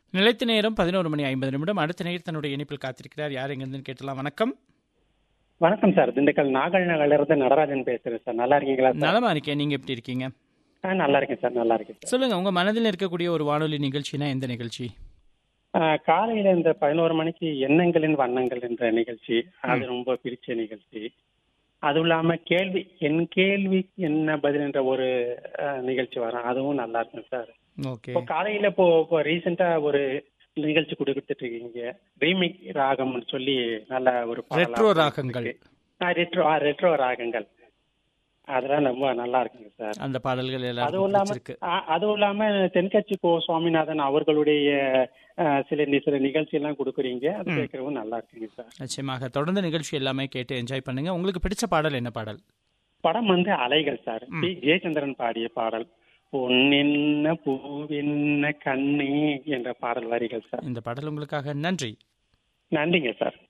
நிலைத்த நேரம் பதினோரு மணி ஐம்பது நிமிடம் அடுத்த நேரம் தன்னுடைய இணைப்பில் காத்திருக்கிறார் யார் எங்கிருந்து கேட்டலாம் வணக்கம் வணக்கம் சார் திண்டுக்கல் நாகல் நகர்ல இருந்து நடராஜன் பேசுறேன் சார் நல்லா இருக்கீங்களா சார் நலமா இருக்கேன் நீங்க எப்படி இருக்கீங்க ஆ, நல்லா இருக்கேன் சார் நல்லா இருக்கேன் சார் சொல்லுங்க உங்க மனதில் இருக்கக்கூடிய ஒரு வானொலி நிகழ்ச்சினா எந்த நிகழ்ச்சி ஆ, காலையில இந்த பதினோரு மணிக்கு எண்ணங்களின் வண்ணங்கள் என்ற நிகழ்ச்சி அது ரொம்ப பிடிச்ச நிகழ்ச்சி அதுவும் இல்லாம கேள்வி என் கேள்வி என்ன பதில் என்ற ஒரு ஆ, நிகழ்ச்சி வரும் அதுவும் நல்லா இருக்கும் சார் ஓகே இப்போ காலையில இப்போ இப்போ ரீசெண்டா ஒரு நிகழ்ச்சி கொடுத்துட்டு இருக்கீங்க ரீமிக் ராகம்னு சொல்லி நல்ல ஒரு பாடலா ரெட்ரோ ராகங்கள் ஆ, ரெட்ரோ ஆ, ரெட்ரோ ராகங்கள் அதெல்லாம் ரொம்ப நல்லா இருக்குங்க சார் அந்த பாடல்கள் அதுவும் எல்லாரும் இல்லாம பிடிச்சிருக்கு ஆ, அதுவும் இல்லாம தென்கட்சி கோ சுவாமிநாதன் அவர்களுடைய ஆ, சில நி- சில நிகழ்ச்சி எல்லாம் கொடுக்குறீங்க அது கேட்கறவும் நல்லா இருக்குங்க சார் நிச்சயமாக தொடர்ந்து நிகழ்ச்சி எல்லாமே கேட்டு என்ஜாய் பண்ணுங்க உங்களுக்கு பிடிச்ச பாடல் என்ன பாடல் படம் வந்து அலைகள் சார் பி ஜெயச்சந்திரன் பாடிய பாடல் பொன்னென்ன பூவென்ன கண்ணே என்ற பாடல் வரிகள் சார் இந்த பாடல் உங்களுக்காக நன்றி நன்றிங்க சார்